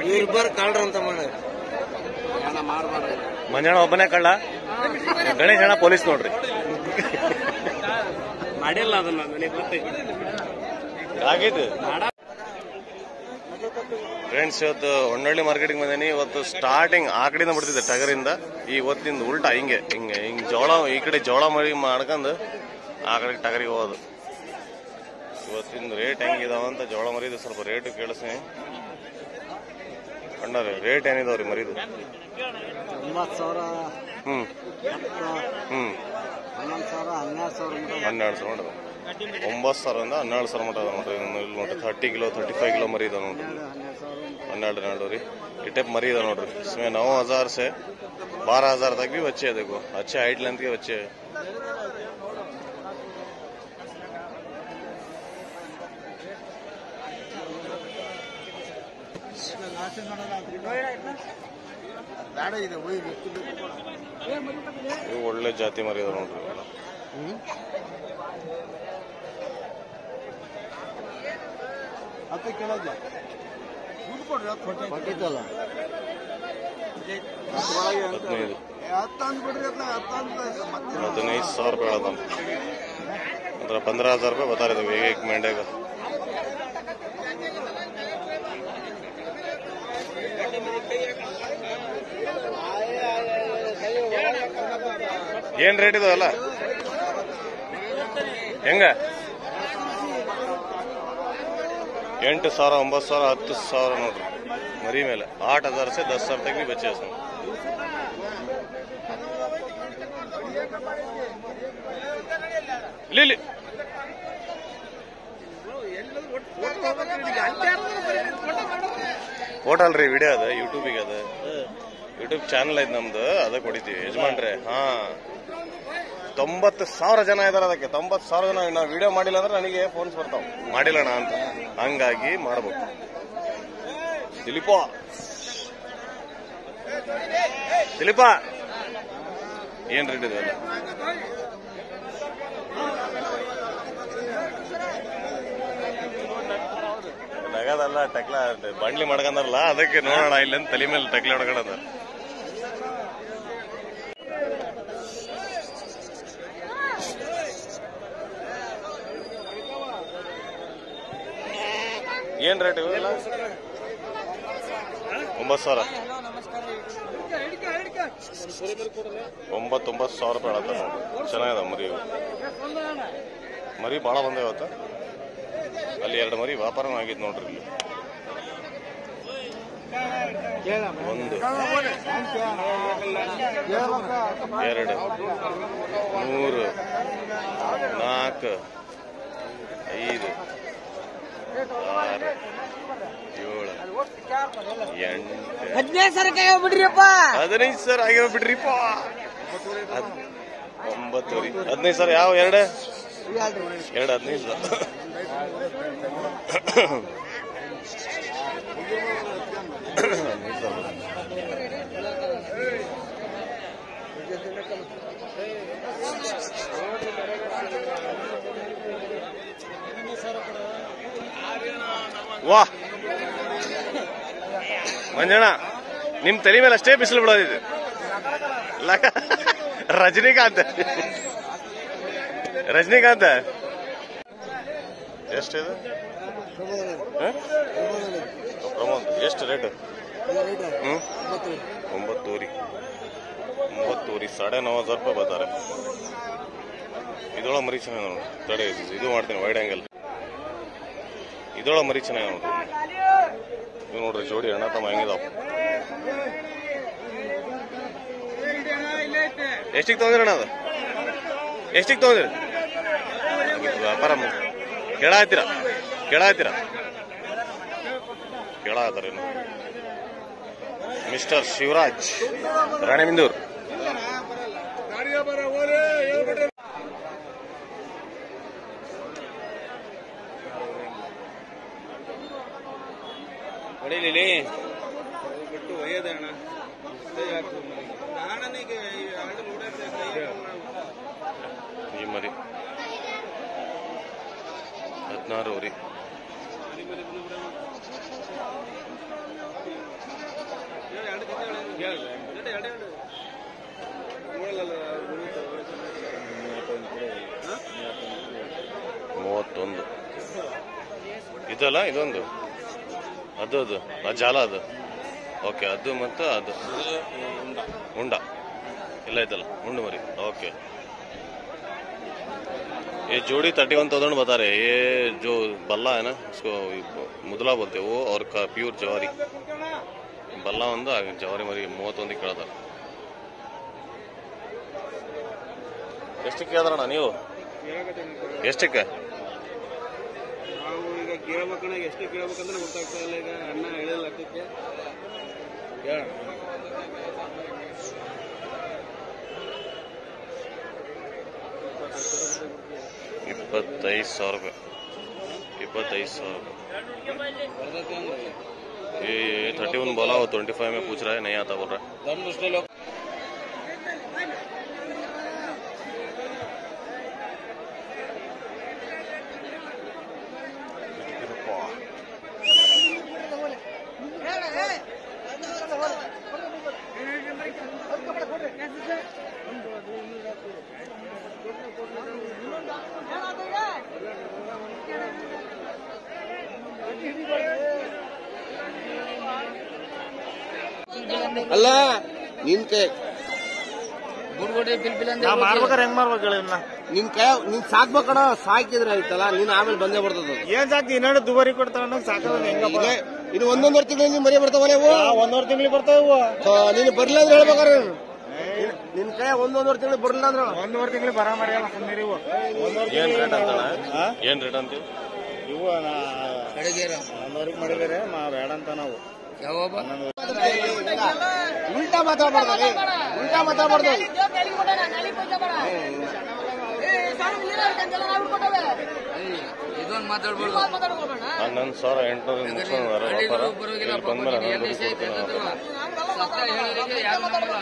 ಇವ್ರಿಬ್ಬರು ಕಾಳ್ರ ಅಂತ ಮಾಡಿ ಮಂಜಣ್ಣ ಒಬ್ಬನೇ ಕಳ್ಳ ಗಣೇಶ್ ಅಣ್ಣ ಪೊಲೀಸ್ ನೋಡ್ರಿ ಮಾಡಿಲ್ಲ ಅದನ್ನ ನನಗೆ ಗೊತ್ತೈತಿ ಆಗಿದ್ದು ಫ್ರೆಂಡ್ಸ್ ಇವತ್ತು ಹೊನ್ನಳ್ಳಿ ಮಾರ್ಕೆಟಿಂಗ್ ಬಂದೇನಿ ಇವತ್ತು ಸ್ಟಾರ್ಟಿಂಗ್ ಆ ಕಡೆಯಿಂದ ಬಿಡ್ತಿದ್ದೆ ಟಗರಿಂದ ಈ ಇವತ್ತಿಂದ ಉಲ್ಟಾ ಹಿಂಗೆ ಹಿಂಗೆ ಹಿಂಗೆ ಜೋಳ ಈ ಕಡೆ ಜೋಳ ಮರಿ ಮಾಡ್ಕೊಂಡು ಆ ಕಡೆ ಟಗರಿಗೆ ಹೋಗೋದು ಇವತ್ತಿನ ರೇಟ್ ಹೆಂಗಿದಾವ ಅಂತ ಜೋಳ ಮರಿದು ಸ್ವಲ್ಪ ರೇಟ್ ಕೇಳಿಸಿ ಅಣ್ಣಾರೆ ರೇಟ್ ಏನಿದಾವ್ರಿ ಮರಿದು ಒಂಬತ್ತು ಸಾವಿರ ಹ್ಮ್ ಹತ್ತು ಹ್ಮ್ ಹನ್ನೊಂದು ಸಾವಿರ ಹನ್ನೆರಡು ಸಾವಿರ ಮಟ ಹನ್ನೆರಡು ಸಾವಿರ ನೋಡ್ರಿ ಒಂಬತ್ತು ಸಾವಿರದಿಂದ ಹನ್ನೆರಡು ಸಾವಿರ ಮಟ್ಟ ಅದ ನೋಡ್ರಿ ಇನ್ನು ಇಲ್ಲಿ ನೋಡ್ರಿ thirty kilo thirty five kilo ಮರಿ ಇದಾವ ನೋಡ್ರಿ ಹನ್ನೆರಡು ಸಾವಿರ हन्नेरड हन्नेरड रही ये टाइप मरी था नोट इसमें नौ हजार से बारह हजार तक भी बच्चे हैं देखो अच्छे हाइट लेंथ के बच्चे हैं ಗಾಡಿ ಇದೆ ಹೋಗಿ ಇವು ಒಳ್ಳೆ ಜಾತಿ ಮರಿ ಅದ ನೋಡ್ರಿ ಇವೆಲ್ಲ. ಹತ್ತು ಕೇಳಲ್ಲ ದುಡ್ಡು ಕೊಡ್ರಿ ಹತ್ತು ಕೊಟ್ಟಿದ್ದಲ್ಲ ಹದಿನೈದು ಹತ್ತು ಅಂದ್ಬಿಡ್ರಿ ಅದನ್ನ ಹತ್ತು ಅಂತ ಮತ್ತೆ ಹದಿನೈದು ಸಾವಿರ ರೂಪಾಯಿ ಹೇಳೋದು ಅಂದ್ರೆ पंद्रह हजार रुपये बता रहे थे एक एक मेंढे का ಏನ್ ರೇಟ್ ಇದಾವಲ್ಲ ಹೆಂಗ ಎಂಟು ಸಾವಿರ ಒಂಬತ್ತು ಸಾವಿರ ಹತ್ತು ಸಾವಿರ ನೋಡ್ರಿ ಮರಿ ಮೇಲೆ ಆठ ಹಜಾರ್ से दस ಸಾವಿರ तक भी बचे हैं उसमें ಇಲ್ಲಿ ಇಲ್ಲಿ ಫೋಟೋ ಅಲ್ರಿ ವಿಡಿಯೋ ಅದ ಯೂಟ್ಯೂಬಿಗೆ ಅದ ಯೂಟ್ಯೂಬ್ ಚಾನಲ್ ಐತ್ ನಮ್ದು ಅದಕ್ಕೆ ಹೊಡಿತೀವಿ ಯಜಮಾನ್ರೆ ಹಾ ತೊಂಬತ್ತು ಸಾವಿರ ಜನ ಇದಾರೆ ಅದಕ್ಕೆ ತೊಂಬತ್ತು ಸಾವಿರ ಜನ ನಾವು ವಿಡಿಯೋ ಮಾಡಿಲ್ಲ ಅಂದ್ರೆ ನನಗೆ ಫೋನ್ಸ್ ಬರ್ತಾವ ಮಾಡಿಲ್ಲಣ ಅಂತ ಹಂಗಾಗಿ ಮಾಡ್ಬೇಕು ದಿಲೀಪ ದಿಲೀಪ ಏನ್ ರೇಟ್ ಇದೆ ಅಲ್ಲ ನಗದಲ್ಲ ಟಕ್ಲ ಬಂಡ್ಲಿ ಮಾಡ್ಕೊಂಡಾರಲ್ಲ ಅದಕ್ಕೆ ನೋಡೋಣ ಇಲ್ಲಿಂದ ತಲೆ ಮೇಲೆ ಟಕ್ಲೆ ಹೊಡ್ಕೊಳ್ಳೋದು ಏನ್ ರೇಟ್ ಇವೆಲ್ಲ ಒಂಬತ್ತು ಸಾವಿರ ಒಂಬತ್ತೊಂಬತ್ತು ಸಾವಿರ ರೂಪಾಯಿ ಹೇಳತ್ತ ನೋಡಿ ಚೆನ್ನಾಗಿದೆ ಮರಿ ಇವು. ಮರಿ ಭಾಳ ಬಂದ ಇವತ್ತು ಅಲ್ಲಿ ಎರಡು ಮರಿ ವ್ಯಾಪಾರನೂ ಆಗಿತ್ತು ನೋಡ್ರಿ ಇಲ್ಲಿ ಒಂದು ಎರಡು ಮೂರು ನಾಲ್ಕು ಐದು ಆರು ಏಳು ಎಂಟು ಹದಿನೈದು ಸಾವಿರ ಕೈ ಬಿಡ್ರಿಯಪ್ಪ ಹದಿನೈದು ಸಾವಿರ ಆಗ್ಯಾವ ಬಿಡ್ರಿಪ್ಪ ಹದ್- ಒಂಬತ್ತು ರೀ ಹದಿನೈದು ಸಾವಿರ ಯಾವ ಎರಡು ಎರಡು ಹದಿನೈದು ಸಾವಿರ ಹದಿನೈದು ಸಾವಿರ ವಾ ಮಂಜಣ್ಣ ನಿಮ್ ತಲೆ ಮೇಲೆ ಅಷ್ಟೇ ಬಿಸಿಲು ಬಿಡೋದಿದೆ ಲಕ ರಜನಿಕಾಂತ್ ರಜನಿಕಾಂತ್ ಎಷ್ಟಿದೆ ಹ? ಪ್ರಮೋದ್ ಎಷ್ಟು ರೇಟ್ ಹ್ಮ್ ಒಂಬತ್ತೂರಿ ಒಂಬತ್ತೂರಿ ಸಾಡೆ ನौ हजार ರೂಪಾಯಿ ಬರ್ತಾರೆ ಇದೊಳ ಮರಿ ಚೆನ್ನಾಗಿ ನೋಡಿ ತಡೆ ಇದು ಮಾಡ್ತೀನಿ ವೈಡ್ ಆಂಗಲ್ ಇದೊಳ ಮರಿ ಚೆನ್ನಾಗಿ ನೋಡ್ರಿ ಇದು ನೋಡ್ರಿ ಜೋಡಿ ಅಣ್ಣ ತಮ್ಮ ಹೆಂಗಿದಾವ ಎಷ್ಟಿಗೆ ತಗೊಂಡ್ರಿ ಅಣ್ಣ ಅದು ಎಷ್ಟಿಗೆ ತಗೊಂಡ್ರಿ ವ್ಯಾಪಾರ ಕೇಳ ಹತ್ತೀರ ಕೇಳ ಹತ್ತೀರ ಕೇಳ ಹತ್ತಾರೇನು ಮಿಸ್ಟರ್ ಶಿವರಾಜ್ ರಾಣೆಬಿಂದೂರ್ ಹೊಡಿಲಿ ಬಿಟ್ಟು ಒಯ್ಯದಣ್ಣ ನಾಣನಿಗೆ ಈ ಮರಿ ಹದಿನಾರು ವರಿ ಮೂವತ್ತೊಂದು ಇದಲ್ಲ ಇದೊಂದು ಅದು ಅದು ಆ ಜಾಲ ಅದು ಓಕೆ ಅದು ಮತ್ತು ಅದು ಉಂಡ ಇಲ್ಲ ಇದಲ್ಲ ಉಂಡು ಮರಿ ಓಕೆ ये जोड़ी थर्टी वन थाउजेंड बता रहे हैं ये जो बल्ला है ना उसको मुदला बोलते हैं वो और का प्योर जवारी ಬಲ್ಲ ಒಂದು ಹಾಗೆ ಜವಾರಿ ಮರಿ ಮೂವತ್ತೊಂದಕ್ಕೆ ಕೇಳ್ತಾರೆ ಎಷ್ಟಕ್ಕೆ ಕೇಳಿದ್ರಣ್ಣ ನೀವು ಎಷ್ಟಕ್ಕೆ ನಾವು ಈಗ ಕೇಳ್ಬೇಕಣ್ಣ ಎಷ್ಟು ಕೇಳ್ಬೇಕಂದ್ರೆ ಗೊತ್ತಾಗ್ತಾ ಇಲ್ಲ ಈಗ ಅಣ್ಣ ಹೇಳಿಲ್ಲ ಲೆಕ್ಕಕ್ಕೆ ಹೇಳ ಇಪ್ಪತ್ತೈದು ಸಾವಿರ ರೂಪಾಯಿ इक्कीस सौ ಬರ್ತೈತೆ ಅಂದ್ರೆ ये थर्टी वन बोला वो ट्वेंटी फाइव में पूछ रहा है नहीं आता बोल रहा है ದಮ್ ದೃಷ್ಟಿಯಲ್ಲಿ ಹೋಗ್- ಅಲ್ಲ ನಿನ್ ಕೈ ಮಾಡ್ಬೇಕಾರೆ ಹೆಂಗ್ ಮಾಡ್ಬೇಕು ಹೇಳಿ ಇನ್ನ ನಿನ್ ಕೈ ನಿನ್ ಸಾಕ್ಬೇಕಣ ಸಾಕಿದ್ರೆ ಆಯ್ತಲ್ಲ ನೀನ್ ಆಮೇಲೆ ಬಂದೇ ಬರ್ತದ ಏನ್ ಸಾಕ್ತಿ ಇನ್ನೆರಡು ದುಬಾರಿ ಕೊಡ್ತಾವ ಅನ್ನೋದು ಸಾಕದ ಹೆಂಗಪ್ಪ ಇದು ಒಂದೊಂದೂವರೆ ತಿಂಗಳು ನೀನ್ ಮರಿ ಬರ್ತಾವ ನೀವು ಒಂದೂವರೆ ತಿಂಗಳಿಗೆ ಬರ್ತಾವ ಇವು ನೀನು ಬರ್ಲಿಲ್ಲ ಅಂದ್ರೆ ಹೇಳ್ಬೇಕಾರೆ ನಿನ್ ಕೈ ಒಂದೊಂದೂವರೆ ತಿಂಗಳು ಬರ್ಲಿಲ್ಲ ಅಂದ್ರೆ ಒಂದೂವರೆ ತಿಂಗಳಿಗೆ ಬರ ಮರಿಯಲ್ಲ ಸುಮ್ಮನೆ ಇವು ಒಂದೂವರೆ ಏನ್ ರೇಟ್ ಅಂತಣ್ಣ ಹಾ? ಏನ್ ರೇಟ್ ಅಂತೀವಿ ಇವು ಒಂದೂವರೆಗೆ ಮಾಡಿದರೆ ಮಾ ಬೇಡ ಅಂತ ನಾವು ಉಲ್ಟಾ ಮಾತಾಡ್ಬಾರ್ದು ಉಲ್ಟಾ ಮಾತಾಡ್ಬಾರ್ದು ಇದೊಂದು ಮಾತಾಡ್ಬಾರ್ದು ಹನ್ನೊಂದು ಸಾವಿರ ಎಂಟುನೂರ ಮುಗಿಸ್ಕೊಂಡ್ರೆ ವ್ಯಾಪಾರ ಇಲ್ಲಿ ಬಂದ್ಮೇಲೆ ಹನ್ನೊಂದು ಕೊಡ್ತೀನಿ ವ್ಯಾಪಾರ ಸತ್ತ ಹೇಳಿದ್ರೆ ಯಾರು ನಂಬಲ್ಲ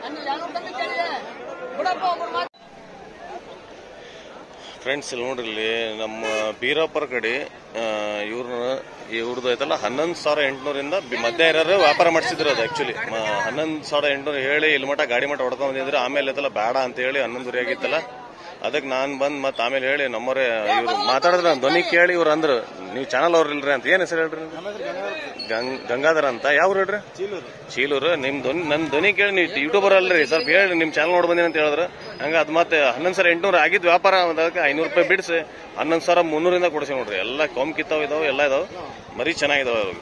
ಫ್ರೆಂಡ್ಸ್ ಇಲ್ಲಿ ನೋಡ್ರಿ ಇಲ್ಲಿ ನಮ್ಮ ಬೀರಾಪುರ ಕಡೆ ಇವ್ರನ್ನ ಇವ್ರದ್ದು ಐತಲ್ಲ ಹನ್ನೊಂದು ಸಾವಿರ ಎಂಟುನೂರಿಂದ ಮಧ್ಯ ಇರೋರು ವ್ಯಾಪಾರ ಮಾಡಿಸಿದ್ರು ಅದು ಆಕ್ಚುಲಿ ಹನ್ನೊಂದು ಸಾವಿರ ಎಂಟುನೂರು ಹೇಳಿ ಇಲ್ಲಿ ಮಟ ಗಾಡಿ ಮಟ ಹೊಡ್ಕೊಂಡ್ ಬಂದಿದ್ರು ಆಮೇಲೆ ಐತಲ್ಲ ಬೇಡ ಅಂತ ಹೇಳಿ ಹನ್ನೊಂದುವರೆ ಆಗಿತ್ತಲ್ಲ ಅದಕ್ಕೆ ನಾನು ಬಂದ್ ಮತ್ತೆ ಆಮೇಲೆ ಹೇಳಿ ನಮ್ಮವ್ರೆ ಇವ್ರು ಮಾತಾಡಿದ್ರೆ ನಾನು ಧ್ವನಿ ಕೇಳಿ ಇವ್ರು ಅಂದ್ರು ನೀವು ಚಾನಲ್ ಅವ್ರ ಇಲ್ರಿ ಅಂತ ಏನ್ ಹೆಸರು ಹೇಳ್ರಿ ಗಂಗ್ ಗಂಗಾಧರ ಅಂತ ಯಾವ ಹೇಳ್ರಿ ಚೀಲೂರು ನಿಮ್ ಧ್ವನಿ ನನ್ ಧ್ವನಿ ಕೇಳಿ ನೀವು ಯೂಟ್ಯೂಬರ್ ಅಲ್ರಿ ಸ್ವಲ್ಪ ಹೇಳಿ ನಿಮ್ ಚಾನಲ್ ನೋಡ್ ಬಂದಿನಿ ಅಂತ ಹೇಳಿದ್ರು ಹಂಗ ಅದ್ ಮತ್ತೆ ಹನ್ನೊಂದು ಸಾವಿರ ಎಂಟುನೂರು ಆಗಿದ್ ವ್ಯಾಪಾರ ಅದಕ್ಕೆ ಐನೂರು ರೂಪಾಯಿ ಬಿಡಿಸಿ ಹನ್ನೊಂದು ಸಾವಿರ ಮುನ್ನೂರಿಂದ ಕೊಡಿಸಿ ನೋಡ್ರಿ ಎಲ್ಲ ಕೊಮ್ ಕಿತ್ತಾವ್ ಇದಾವ ಎಲ್ಲ ಇದಾವ ಮರಿ ಚೆನ್ನಾಗಿದಾವ ಅವು.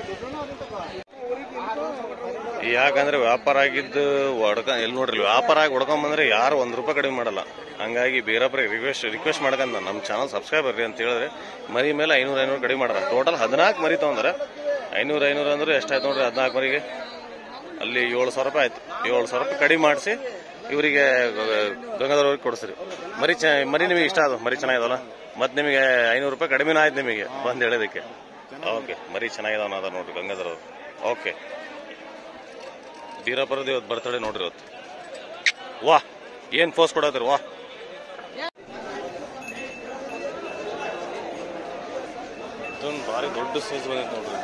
ಯಾಕಂದ್ರೆ ವ್ಯಾಪಾರ ಆಗಿದ್ದು ಹೊಡ್ಕ ಎಲ್ಲಿ ನೋಡ್ರಿ ವ್ಯಾಪಾರ ಆಗಿ ಹೊಡ್ಕೊಂಡ್ ಬಂದ್ರೆ ಯಾರು ಒಂದ್ ರೂಪಾಯಿ ಕಡಿಮೆ ಮಾಡಲ್ಲ ಹಂಗಾಗಿ ಬೇರೊಬ್ಬರಿಗೆ ರಿಕ್ವೆಸ್ಟ್ ರಿಕ್ವೆಸ್ಟ್ ಮಾಡ್ಕೊಂಡ್ ನಮ್ಮ ಚಾನಲ್ ಸಬ್ಸ್ಕ್ರೈಬ್ ರೀ ಅಂತ ಹೇಳಿದ್ರೆ ಮರಿ ಮೇಲೆ ಐನೂರ ಐನೂರು ಕಡಿಮೆ ಮಾಡಾರ ಟೋಟಲ್ ಹದಿನಾಲ್ಕು ಮರಿ ತಗೊಂಡ್ರೆ ಐನೂರ ಐನೂರು ಅಂದ್ರೆ ಎಷ್ಟಾಯ್ತು ನೋಡ್ರಿ ಹದಿನಾಲ್ಕು ಮರಿಗೆ ಅಲ್ಲಿ ಏಳು ಸಾವಿರ ರೂಪಾಯಿ ಆಯ್ತು ಏಳು ಸಾವಿರ ರೂಪಾಯಿ ಕಡಿಮೆ ಮಾಡಿಸಿ ಇವರಿಗೆ ಗಂಗಾಧರ್ ಅವ್ರಿಗೆ ಕೊಡಿಸ್ರಿ ಮರಿ ಚ ಮರಿ ನಿಮಗೆ ಇಷ್ಟ ಅದು ಮರಿ ಚೆನ್ನಾಗಿದಲ್ಲ ಮತ್ತೆ ನಿಮಗೆ ಐನೂರು ರೂಪಾಯಿ ಕಡಿಮೆನ ಆಯ್ತು ನಿಮಗೆ ಬಂದು ಹೇಳೋದಕ್ಕೆ ಓಕೆ ಮರಿ ಚೆನ್ನಾಗಿದಾವ ಅದ ನೋಡ್ರಿ ಗಂಗಾಧರ್ ಅವ್ರು ಓಕೆ ಬೀರಾಪುರದ ಇವತ್ತು ಬರ್ತಡೆ ನೋಡ್ರಿ ಇವತ್ತು ವಾ ಏನ್ ಫೋರ್ಸ್ ಕೊಡತ್ರಿ ವಾ ಇದೊಂದು ಭಾರಿ ದೊಡ್ಡ ಸೈಜ್ ಬಂದೈತೆ ನೋಡ್ರಿ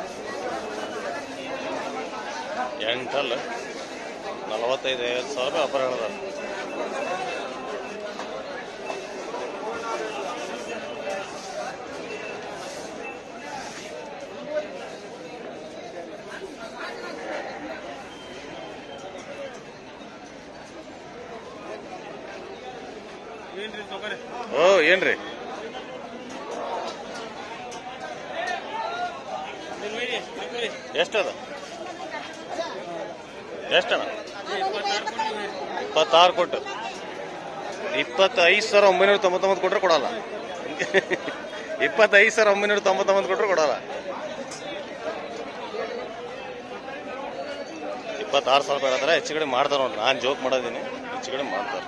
ಎಂಟಲ್ಲ ನಲವತ್ತೈದು ಐವತ್ತು ಸಾವಿರ ವ್ಯಾಪಾರ ಹೇಳದ ಓ ಏನ್ರಿ ಎಷ್ಟದ ಎಷ್ಟಣ್ಣ ಇಪ್ಪತ್ತಾರು ಕೊಟ್ಟು ಇಪ್ಪತ್ತೈದು ಸಾವಿರ ಒಂಬೈನೂರ ತೊಂಬತ್ತೊಂಬತ್ತು ಕೊಟ್ರೆ ಕೊಡಲ್ಲ ಇಪ್ಪತ್ತೈದು ಸಾವಿರ ಒಂಬೈನೂರ ತೊಂಬತ್ತೊಂಬತ್ತು ಕೊಟ್ರೆ ಕೊಡಲ್ಲ ಇಪ್ಪತ್ತಾರು ಸಾವಿರ ರೂಪಾಯಿ ಹೇಳ್ತಾರೆ ಹೆಚ್ಚು ಕಡೆ ಮಾಡ್ತಾರೆ ನೋಡಿ ನಾನು ಜೋಕ್ ಮಾಡೋದೀನಿ ಹೆಚ್ಚು ಕಡೆ ಮಾಡ್ತಾರೆ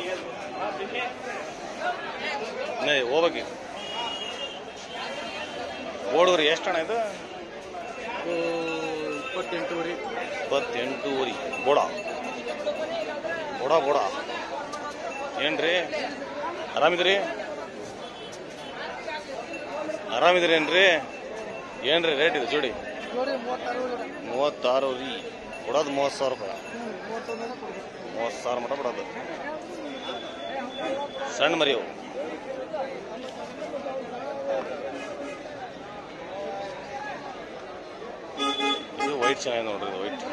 ನೇ ಹೋಗ್ಬೇಕು ಓಡೂರಿ ಎಷ್ಟಣ್ಣ ಇದು ಇಪ್ಪತ್ತೆಂಟೂವರೆ ಇಪ್ಪತ್ತೆಂಟೂವರೆ ಬೋಡ ಬೋಡ ಬೋಡ ಏನ್ರಿ ಆರಾಮಿದ್ರಿ ಆರಾಮಿದ್ರಿ ಏನ್ರಿ ಏನ್ರಿ ರೇಟ್ ಇದು ಜೋಡಿ ಮೂವತ್ತಾರು ರೀ ಕೊಡೋದು ಮೂವತ್ತು ಸಾವಿರ ರೂಪಾಯಿ ಮೂವತ್ತು ಸಾವಿರ ಮಟ ಬಿಡೋದು ಸಣ್ಣ ಮರಿ ಅವು ಇದು ವೈಟ್ ಚೆನ್ನಾಗಿ ನೋಡ್ರಿ ಇದು ವೈಟ್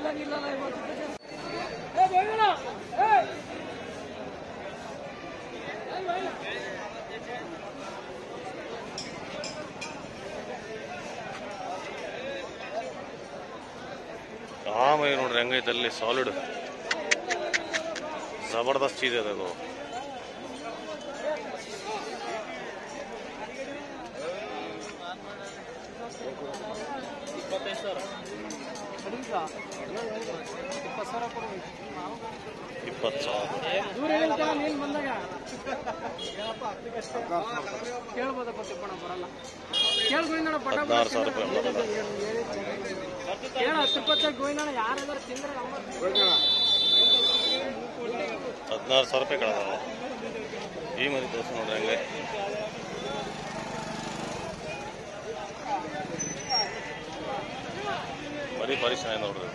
ಆ ಮೈ ನೋಡ್ರಿ ಹೆಂಗೈತೆ ಅಲ್ಲಿ ಸಾಲಿಡ್ ಜಬರ್ದಸ್ತ್ ಇದೆ ಅದು ಇಪ್ಪತ್ತು ಸಾವಿರ ಹದಿನಾರು ಸಾವಿರ ರೂಪಾಯಿ ಬರೋದು ಹದಿನಾರು ಸಾವಿರ ರೂಪಾಯಿ ಕಳೆದ ಈ ಮರಿ ತೋರಿಸಿ ನೋಡ್ರಿ ಹಂಗೆ ಮರಿ ಭಾರಿ ಚೆನ್ನಾಗಿ ನೋಡ್ರಿ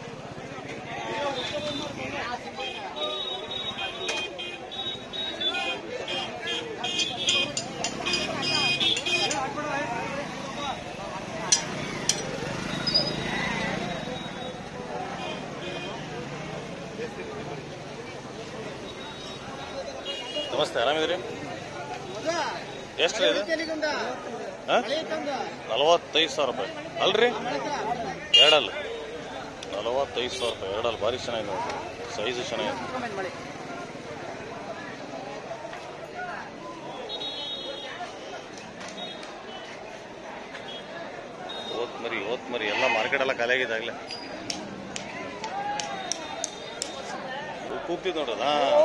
ನಮಸ್ತೆ ಆರಾಮಿದ್ರಿ ಎಷ್ಟು ಇದು ಹಾಂ ನಲವತ್ತೈದು ಸಾವಿರ ರೂಪಾಯಿ ಅಲ್ರಿ ಎರಡಲ್ಲ ನಲವತ್ತೈದು ಸಾವಿರ ರೂಪಾಯಿ ಎರಡಲ್ಲ ಭಾರಿ ಚೆನ್ನಾಗಿ ನೋಡ್ರಿ ಸೈಜು ಚೆನ್ನಾಗಿದೆ ಓತ್ ಮರಿ ಓತ್ ಮರಿ ಎಲ್ಲ ಮಾರ್ಕೆಟ್ ಎಲ್ಲ ಖಾಲಿ ಆಗಿದ್ದಾಗಲೇ ಕೂಗ್ತಿದ್ ನೋಡ್ರದ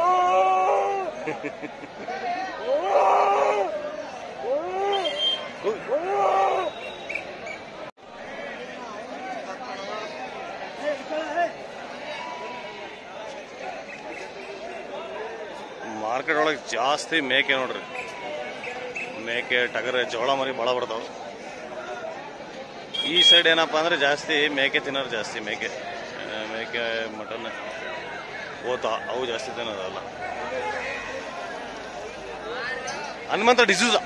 ಮಾರ್ಕೆಟ್ ಒಳಗೆ ಜಾಸ್ತಿ ಮೇಕೆ ನೋಡ್ರಿ ಮೇಕೆ ಟಗರೆ ಜೋಳ ಮರಿ ಭಾಳ ಬರ್ತಾವ ಈ ಸೈಡ್ ಏನಪ್ಪ ಅಂದ್ರೆ ಜಾಸ್ತಿ ಮೇಕೆ ತಿನ್ನೋರು ಜಾಸ್ತಿ ಮೇಕೆ ಆ, ಮೇಕೆ ಮಟನ್ ಓತ ಅವು ಜಾಸ್ತಿ ತಿನ್ನೋದಲ್ಲ ಹನುಮಂತ ಡಿಸೂಸ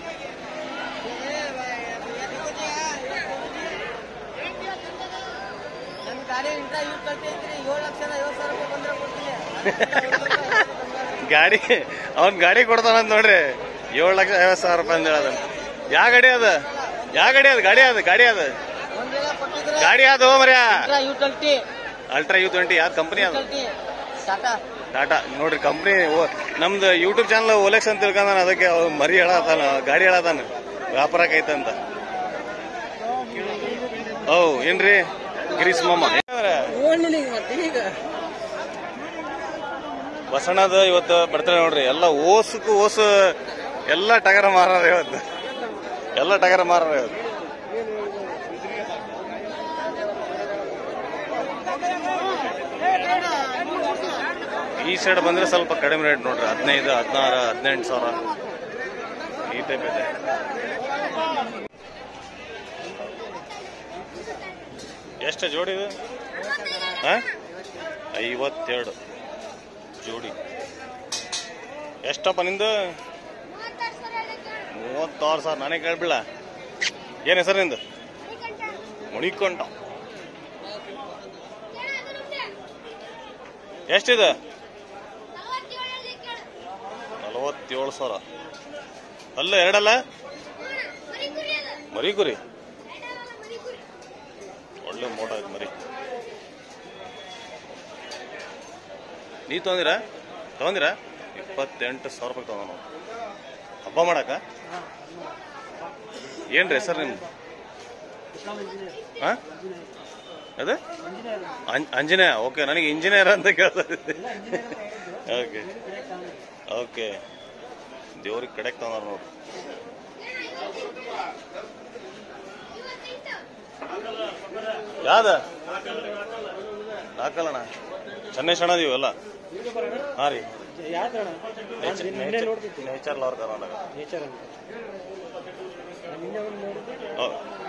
ನನ್ನ ಗಾಡಿ ಇಂಟ್ರಾ ಯೂಸ್ ಮಾಡ್ತಿದ್ರಿ ಏಳು ಲಕ್ಷ ಐವತ್ತು ಸಾವಿರ ರೂಪಾಯಿ ಬಂದ್ರೆ ಕೊಡ್ತೀನಿ ಗಾಡಿ ಅವ್ನ್ ಗಾಡಿ ಕೊಡ್ತಾನಂತ ನೋಡ್ರಿ ಏಳು ಲಕ್ಷ ಐವತ್ತು ಸಾವಿರ ರೂಪಾಯಿ ಅಂತ ಹೇಳೋದನ್ನ ಯಾವ ಗಾಡಿ ಅದ ಯಾವ ಗಾಡಿ ಅದ ಗಾಡಿ ಅದ ಗಾಡಿ ಅದ ಒಂದಿನ ಕೊಟ್ಟಿದ್ರೆ ಗಾಡಿ ಅದು ಮರ್ಯಾ intra U twenty ultra U twenty ಯಾವ ಕಂಪನಿ ಅದು ಟ್ವೆಂಟಿ ಟಾಟಾ ಟಾಟಾ ನೋಡ್ರಿ ಕಂಪ್ನಿ ನಮ್ದು ಯೂಟ್ಯೂಬ್ ಚಾನಲ್ ಓಲೆಕ್ಸ್ ಅಂತ ತಿಳ್ಕೊಂಡ ಅದಕ್ಕೆ ಅವ್ ಮರಿ ಹೇಳತಾನ ಗಾಡಿ ಹೇಳತಾನ ವ್ಯಾಪಾರಕ್ಕೈತಂತ ಓ ಏನ್ರಿ ಗಿರೀಶ್ ಮಾಮ ಮತ್ತೆ ಈಗ ಬಸಣ್ಣದ ಇವತ್ತು ಬರ್ತಾರೆ ನೋಡ್ರಿ ಎಲ್ಲ ಓಸಕ್ಕೂ ಓಸು ಎಲ್ಲ ಟಗರ ಮಾರಾರ ಇವತ್ತು ಎಲ್ಲ ಟಗರ ಮಾರಾರ ಇವತ್ತು ಈ ಸೈಡ್ ಬಂದ್ರೆ ಸ್ವಲ್ಪ ಕಡಿಮೆ ರೇಟ್ ನೋಡ್ರಿ ಹದಿನೈದು ಹದಿನಾರು ಹದಿನೆಂಟು ಸಾವಿರ ಈ ಟೈಪ್ ಇದೆ ಎಷ್ಟು ಜೋಡಿ ಇದು ಹಾ ಐವತ್ತೆರಡು ಜೋಡಿ ಎಷ್ಟಪ್ಪ ನಿಂದು ಮೂವತ್ತಾರು ಸಾವಿರ ನಾನೇ ಕೇಳ್ಬಿಡ ಏನು ಹೆಸರು ನಿಂದು ಮುಣಿಕೊಂಡ ಎಷ್ಟಿದೆ ನಲವತ್ತೇಳು ಸಾವಿರ ಅಲ್ಲ ಎರಡಲ್ಲ ಮರಿ ಕುರಿ ಒಳ್ಳೆ ಮೋಟ ಆಯ್ತು ಮರಿ ನೀ ತಗೊಂದಿರ ತಗೊಂದಿರ ಇಪ್ಪತ್ತೆಂಟು ಸಾವಿರ ರೂಪಾಯಿ ತಗೊಂಡ ನಾವು ಹಬ್ಬ ಮಾಡಕ ಏನ್ರಿ ಹೆಸರು ನಿಮ್ದು ಹಾ ಅದೇ ಅಂಜನೇಯ ಓಕೆ ನನಗೆ ಇಂಜಿನಿಯರ್ ಅಂತ ಕೇಳ್ತಾ ಓಕೆ ಓಕೆ ದೇವ್ರಿಗೆ ಕಡೆಗೆ ತಂದಾರ ನೋಡ್ರಿ ಯಾವ್ದ ಹಾಕಲ್ಲಣ್ಣ ಚನ್ನೇಶ್ ಅಣ್ಣ ಇವೆಲ್ಲ ಹಾಂ ರೀ ನೇಚರ್ ಲವರ್ ಕರ್ನಾಟಕ ಹೌ-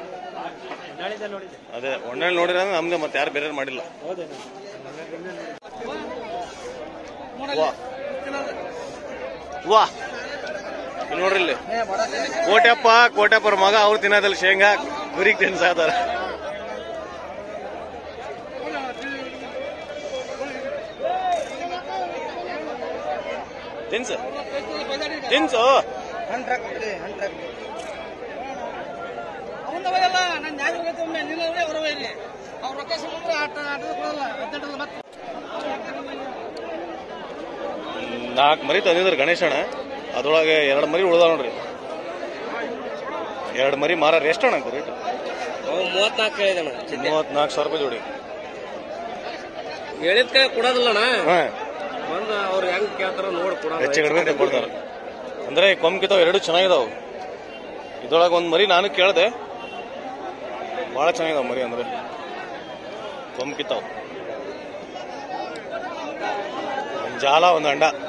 ಅದೇ ಒಣ್ಣೆಲ್ ನೋಡಿರ ನಮ್ಗೆ ಮತ್ತೆ ಯಾರು ಬೇರೆ ಮಾಡಿಲ್ಲ ವಾ ವಾ ಇಲ್ಲಿ ನೋಡ್ರಿ ಇಲ್ಲಿ ಕೋಟ್ಯಪ್ಪ ಕೋಟ್ಯಪ್ಪರ ಮಗ ಅವ್ರು ತಿನ್ನೋದಲ್ಲಿ ಶೇಂಗಾ ಗುರಿಗೆ ತಿನ್ಸಾತಾರ ತಿನ್ಸು ತಿನ್ಸು ಅವನ್ನ ಹೋಗಲ್ಲ ನಾನು ಯಾರು ಒಮ್ಮೆ ನಿಲ್ಲವ್ರೆ ಅವ್ರ ಹೋಗ್ರಿ ಅವ್ರ ರೊಕ್ಕ ಸುಮ್ಮನೆ ಆಟ ಆಟದ ಕೊಡಲ್ಲ ಹದಿನೆಂಟು ಮತ್ತೆ ನಾಲ್ಕು ಮರಿ ತಂದಿದ್ರು ಗಣೇಶಣ್ಣ ಅದ್ರೊಳಗೆ ಎರಡು ಮರಿ ಉಳ್ದಾವ ನೋಡ್ರಿ ಎರಡು ಮರಿ ಮಾರ ಎಷ್ಟು ಅಣ್ಣ ರೇಟ್ ಮೂವತ್ನಾಲ್ಕು ಹೇಳಿದಣ ಮೂವತ್ನಾಲ್ಕು ಸಾವಿರ ರೂಪಾಯಿ ಜೋಡಿ ಹೇಳಿದ ಕೈ ಕೊಡೋದಿಲ್ಲಣ್ಣ ಹಾ ಬಂದು ಅವ್ರು ಹೆಂಗ್ ಕೇಳ್ತಾರ ನೋಡಿ ಕೊಡೋದು ಹೆಚ್ಚು ಕಡಿಮೆ ಕೊಡ್ತಾರೆ ಅಂದ್ರೆ ಕೊಂಬ್ಕಿತಾವ್ ಎರಡು ಚೆನ್ನಾಗಿದಾವು ಇದ್ರೊಳಗೆ ಒಂದು ಮರಿ ನಾನು ಕೇಳಿದೆ ಭಾಳ ಚೆನ್ನಾಗಿದಾವ ಮರಿ ಅಂದ್ರೆ ಕೊಂಬ್ಕಿತಾವ್ ಒಂದು ಜಾಲ ಒಂದು ಅಂಡ